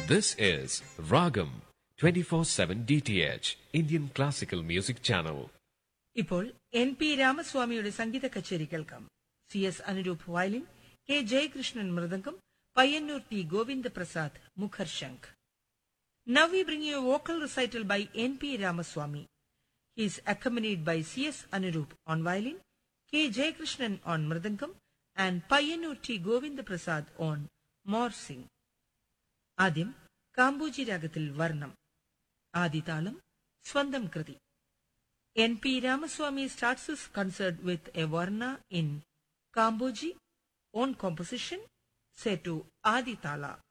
This is Ragam 24/7 DTH Indian Classical Music Channel. ഇപ്പോൾ N P രാമസ്വാമിയുടെ സംഗീത കച്ചേരി കേൾക്കാം C S Anuroop violin K Jayakrishnan mridangam Payyanur T Govindaprasad മുഖർശംഖ് now we bring you vocal recital by N P Ramaswamy He is accompanied by C.S. Anurup on violin, K. Jayakrishnan on mridangam, and Payyanur T. Govinda Prasad on morsing ആദ്യം കാംബോജി രാഗത്തിൽ വർണ്ണം ആദിതാളം സ്വന്തം കൃതി N P Ramaswamy starts his concert with a varna in Kambhoji own composition set ആദിതാള